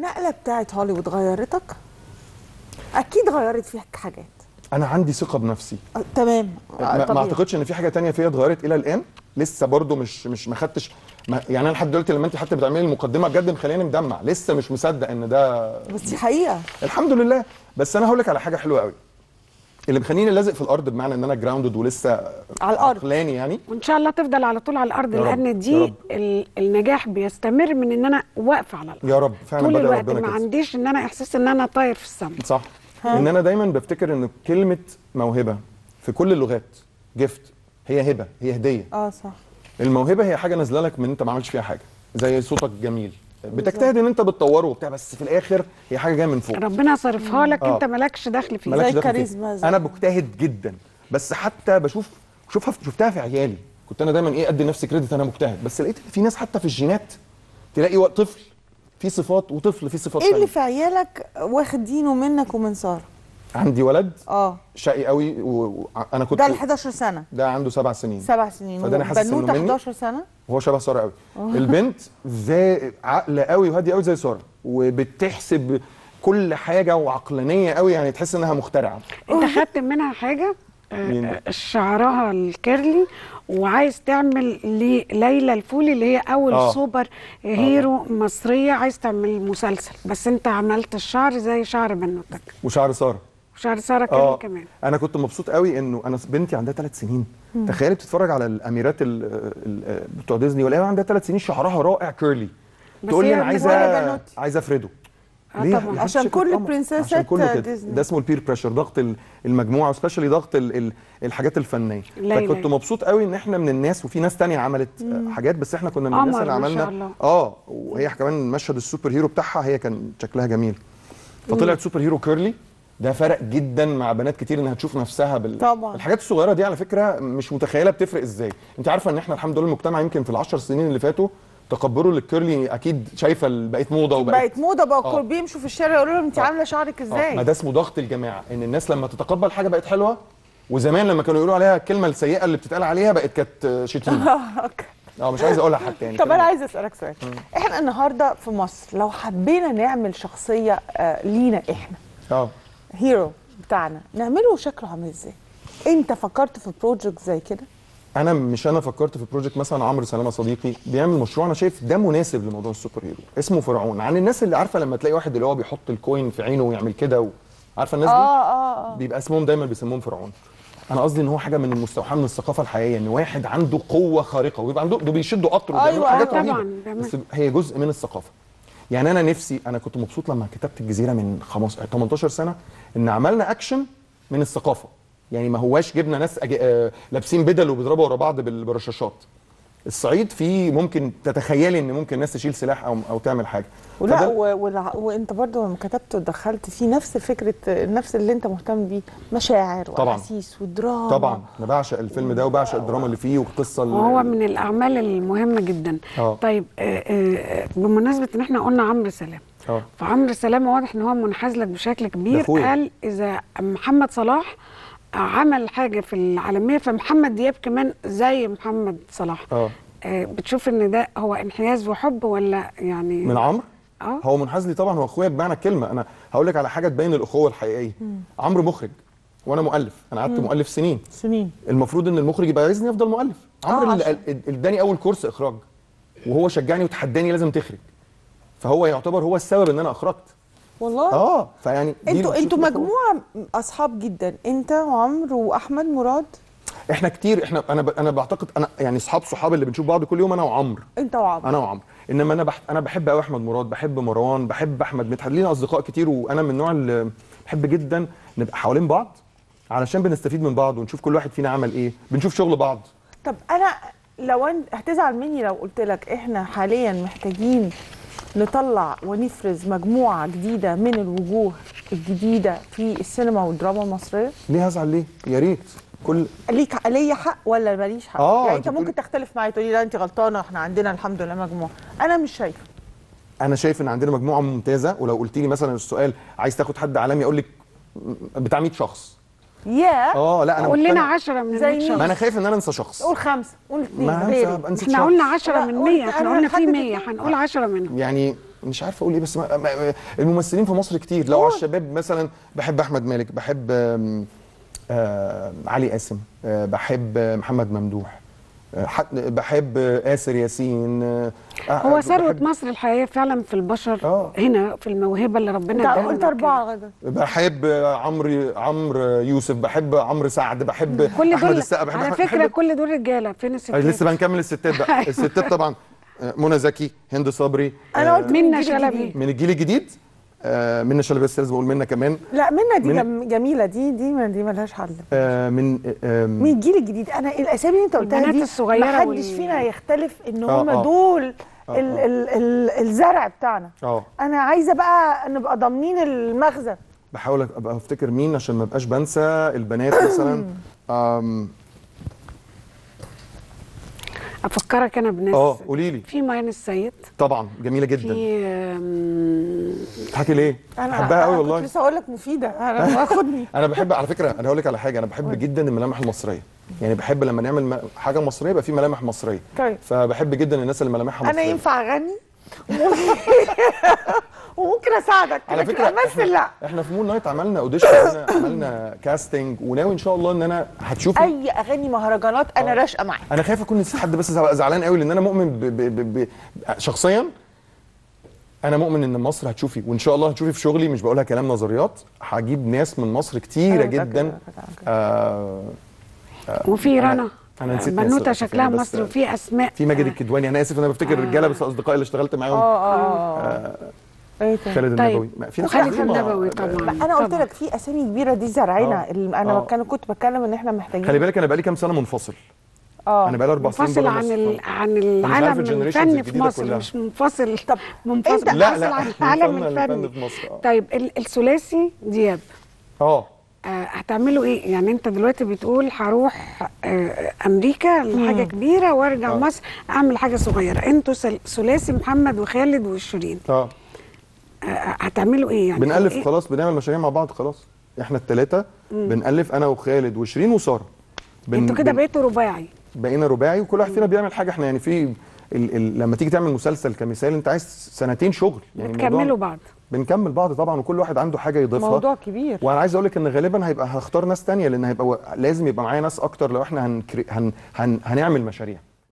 النقله بتاعت هوليوود غيرتك اكيد غيرت فيك حاجات انا عندي ثقه بنفسي آه، تمام آه، ما, ما طبيعي. اعتقدش ان في حاجه تانية فيها اتغيرت الى الان لسه برضو مش مش ما خدتش ما يعني انا لحد دلوقتي لما انت حتى بتعملي المقدمه بجد مخليني مدمع لسه مش مصدق ان ده بس دي حقيقه الحمد لله بس انا هقول لك على حاجه حلوه قوي اللي مخليني لازق في الارض بمعنى ان انا جراوندد ولسه على الأرض. عقلاني يعني وان شاء الله تفضل على طول على الارض يا رب، لان يا دي رب. ال- النجاح بيستمر من ان انا واقفه على الارض يا رب فعلا طول بدأ الوقت ربنا ما كده عنديش ان انا احساس ان انا طاير في السماء صح ان انا دايما بفتكر ان كلمه موهبه في كل اللغات جفت هي هبه هي هديه اه صح الموهبه هي حاجه نازله لك من انت ما عملتش فيها حاجه زي صوتك جميل بتجتهد ان انت بتطوره وبتاع بس في الاخر هي حاجه جايه من فوق ربنا صرفها لك آه. انت مالكش دخل فيه مالكش زي دخل فيها. الكاريزما، زي- انا بجتهد جدا بس حتى بشوف شوفها شفتها في عيالي كنت انا دايما ايه ادي نفسي كريدت انا مجتهد بس لقيت إن في ناس حتى في الجينات تلاقي وق- طفل في صفات وطفل في صفات ايه اللي تانية. في عيالك واخدينه منك ومن ساره عندي ولد اه شقي قوي وانا كنت ده ال 11 سنه ده عنده سبع سنين سبع سنين فده أنا حاسس إنه بنوته مني. 11 سنه وهو شبه ساره قوي البنت زي عاقله قوي وهاديه قوي زي ساره وبتحسب كل حاجه وعقلانيه قوي يعني تحس انها مخترعه انت خدت منها حاجه آه، مين؟ آه، شعرها الكيرلي وعايز تعمل لليلى الفولي اللي هي اول آه. سوبر هيرو مصريه عايز تعمل مسلسل بس انت عملت الشعر زي شعر بنوتك وشعر ساره وشعر ساره كيرلي كمان انا كنت مبسوط قوي انه انا بنتي عندها ثلاث سنين تخيلي بتتفرج على الاميرات ال ال بتوع ديزني ولاقيها عندها ثلاث سنين شعرها رائع كيرلي بس تقول لي هي انا من عايزه ولا بنوتي. عايزه افرده آه ليه؟ طبعاً. يا عشان حبيبتي كل شكلك قمر. البرنسيسات عشان كله كده ديزني. ده اسمه البير بريشر ضغط ال- المجموعه وسبيشالي ضغط ال ال الحاجات الفنيه ليلى. فكنت مبسوط قوي ان احنا من الناس وفي ناس تانية عملت آه، حاجات بس احنا كنا من الناس قمر اللي ما شاء عملنا الله. اه وهي كمان مشهد السوبر هيرو بتاعها هي كان شكلها جميل فطلعت سوبر هيرو كيرلي ده فرق جدا مع بنات كتير انها تشوف نفسها بال طبعاً. الحاجات الصغيره دي على فكره مش متخيله بتفرق ازاي انت عارفه ان احنا الحمد لله المجتمع يمكن في العشر سنين اللي فاتوا تقبله للكيرلي اكيد شايفه ال- بقت موضه وبقت بقت موضه بقى آه. كل بيمشوا في الشارع يقولوا لهم انت عامله شعرك آه، ازاي ما ده اسمه ضغط الجماعه ان الناس لما تتقبل حاجه بقت حلوه وزمان لما كانوا يقولوا عليها الكلمه السيئه اللي بتتقال عليها بقت كانت آه، شتيمه أوكي. اه مش عايز اقولها حتى يعني طب كمان. انا عايزه اسالك سؤال احنا النهارده في مصر لو حبينا نعمل شخصيه آه، لينا احنا اه هيرو بتاعنا نعمله شكله عامل ازاي انت فكرت في بروجكت زي كده انا مش انا فكرت في بروجكت مثلا عمرو سلامه صديقي بيعمل مشروع انا شايف ده مناسب لموضوع السوبر هيرو اسمه فرعون عن الناس اللي عارفه لما تلاقي واحد اللي هو بيحط الكوين في عينه ويعمل كده و... عارفه الناس دي اه اه اه بيبقى اسمهم دايما بيسموهم فرعون انا قصدي ان هو حاجه من المستوحاه من الثقافه الحقيقيه ان واحد عنده قوه خارقه ويبقى عنده ده بيشدوا قطر وبيعملوا أيوة، حاجات طبعاً، رهيبه بيعمل- بس هي جزء من الثقافه يعني انا نفسي انا كنت مبسوط لما كتبت الجزيره من 15 18 سنه ان عملنا اكشن من الثقافه يعني ما هواش جبنا ناس أج... آه لابسين بدل وبيضربوا ورا بعض بال- بالرشاشات الصعيد فيه ممكن تتخيلي ان ممكن ناس تشيل سلاح او او تعمل حاجه ولا فده- و... والع- وانت برضو لما كتبت ودخلت فيه نفس فكره نفس اللي انت مهتم بيه مشاعر طبعاً. واحاسيس ودراما طبعا انا بعشق الفيلم ده وبعشق الدراما اللي فيه والقصه اللي وهو من الاعمال المهمه جدا آه. طيب آه، آه، بمناسبه ان احنا قلنا عمرو سلام اه فعمرو سلام واضح ان هو منحاز لك بشكل كبير أخويا. قال اذا محمد صلاح عمل حاجه في العالميه فمحمد دياب كمان زي محمد صلاح اه آه، بتشوف ان ده هو انحياز وحب ولا يعني من عمرو اه هو منحاز لي طبعا هو اخويا بمعنى الكلمه انا هقول لك على حاجه تبين الاخوه الحقيقيه عمرو مخرج وانا مؤلف انا قعدت مؤلف سنين سنين المفروض ان المخرج يبقى عايزني افضل مؤلف عمرو آه، اللي عشان- قال- اداني اول كورس اخراج وهو شجعني وتحداني لازم تخرج فهو يعتبر هو السبب ان انا اخرجت والله اه فيعني دي انتوا بتشوف انتوا الأخوة. مجموعه اصحاب جدا انت وعمرو واحمد مراد احنا كتير احنا انا ب... انا بعتقد انا يعني اصحاب صحاب اللي بنشوف بعض كل يوم انا وعمرو انت وعمرو انا وعمرو انما انا بح... انا بحب قوي احمد مراد بحب مروان بحب احمد مدحت لينا اصدقاء كتير وانا من النوع اللي بحب جدا نبقى حوالين بعض علشان بنستفيد من بعض ونشوف كل واحد فينا عمل ايه بنشوف شغل بعض طب انا لو انت هتزعل مني لو قلت لك احنا حاليا محتاجين نطلع ونفرز مجموعه جديده من الوجوه الجديده في السينما والدراما المصريه ليه هزعل ليه يا ريت كل ليك ليا حق ولا ماليش حق آه، يعني أنت انت ممكن بتقولي- تختلف معايا تقولي لا انت غلطانه احنا عندنا الحمد لله مجموعه انا مش شايفه انا شايف ان عندنا مجموعه ممتازه ولو قلت لي مثلا السؤال عايز تاخد حد عالمي اقول لك بتاع 100 شخص يا اه لا انا قول لنا مقتنع. 10 من زي 100 مين؟ شخص ما انا خايف ان انا انسى شخص قول خمسه قول اثنين ما غيري هنسى نسيت احنا شخص. قلنا 10 لا، من قلت 100 أنا احنا قلنا في هحدد 100 اتنين. هنقول 10 منهم يعني مش عارف اقول ايه بس ما ما الممثلين في مصر كتير لو على الشباب مثلا بحب احمد مالك بحب آم، آه علي قاسم آه بحب آه، محمد ممدوح آه حد- بحب آه، آسر ياسين آه هو آه، ثروه بحب- مصر الحقيقيه فعلا في البشر آه. هنا في الموهبه اللي ربنا انت اداها قلت لنا اربعه غدا بحب آه، عمرو عمرو يوسف بحب عمرو سعد بحب كل احمد دول السقا بحب على أحمد- فكره بحب كل دول رجاله فين الستات آه، لسه بنكمل الستات بقى أيوة. الستات طبعا آه، منى زكي هند صبري انا آه، قلت من منى الجيل شلبي. الجديد. من الجيل الجديد آه، منى شلبي بس لازم اقول منى كمان لا منا دي من- جم- جميله دي دي ما دي ملهاش حل آه، من آه، من الجيل الجديد انا الاسامي اللي انت قلتها البنات دي الصغيرة ما حدش وال- فينا هيختلف ان آه، هم آه. دول آه، ال آه. ال ال الزرع بتاعنا اه انا عايزه بقى نبقى ضامنين المخزن بحاول ابقى افتكر مين عشان ما ابقاش بنسى البنات مثلا آم، افكرك انا بناس اه قولي لي في ماين السيد طبعا جميله جدا في آم، بتضحكي ليه؟ انا بحبها قوي أنا والله كنت لسه اقول لك مفيده انا واخدني انا بحب على فكره انا هقول لك على حاجه انا بحب جدا الملامح المصريه يعني بحب لما نعمل م- حاجه مصريه يبقى في ملامح مصريه طيب. فبحب جدا الناس اللي ملامحها انا مصريه ينفع اغني وممكن اساعدك على لكن فكره امثل لا احنا في مون نايت عملنا اوديشن عملنا, عملنا كاستنج وناوي ان شاء الله ان انا هتشوفي اي اغاني مهرجانات انا راشقه معاك انا خايف اكون نسيت حد بس هبقى زعلان قوي لان انا مؤمن ب ب ب ب شخصيا انا مؤمن ان مصر هتشوفي وان شاء الله هتشوفي في شغلي مش بقولها كلام نظريات هجيب ناس من مصر كتيره أيوة، جدا متأكدة، متأكدة. آه وفي أنا- رنا أنا نسيت ناس بنوته للأسف شكلها يعني، بس مصري وفي اسماء في ماجد الكدواني انا اسف انا بفتكر الرجاله بس اصدقائي اللي اشتغلت معاهم اه اه ايه تاني خالد طيب. النبوي ما- في ناس وخالد عظيمة. النبوي طبعا انا قلت طبعاً. لك في اسامي كبيره دي زرعنا آه. اللي انا آه. كان كنت بتكلم ان احنا محتاجين خلي بالك انا بقالي كام سنه منفصل اه انا بقالي اربع سنين منفصل بره عن مصر. ال... عن عارف العالم الgenerations الفني في الجديدة مصر كلها. مش منفصل طب منفصل أنت- لا منفصل لا عن إحنا العالم وصلنا للفن الفني في مصر آه. طيب ال- الثلاثي دياب اه آه، هتعملوا ايه؟ يعني انت دلوقتي بتقول هروح آه، امريكا لحاجه كبيره وارجع آه. مصر اعمل حاجه صغيره، انتوا سل- ثلاثي محمد وخالد وشيرين اه آه، هتعملوا ايه يعني؟ بنألف إيه؟ خلاص بنعمل مشاريع مع بعض خلاص احنا الثلاثه بنألف انا وخالد وشيرين وساره بن- انتوا كده بن- بقيتوا رباعي بقينا رباعي وكل واحد فينا بيعمل حاجه احنا يعني في ال ال لما تيجي تعمل مسلسل كمثال انت عايز سنتين شغل يعني الموضوع- بتكملوا بعض بنكمل بعض طبعا وكل واحد عنده حاجه يضيفها موضوع كبير وانا عايز اقول لك ان غالبا هيبقى هختار ناس تانية لان هيبقى و- لازم يبقى معايا ناس اكتر لو احنا هنكري هن هن هنعمل مشاريع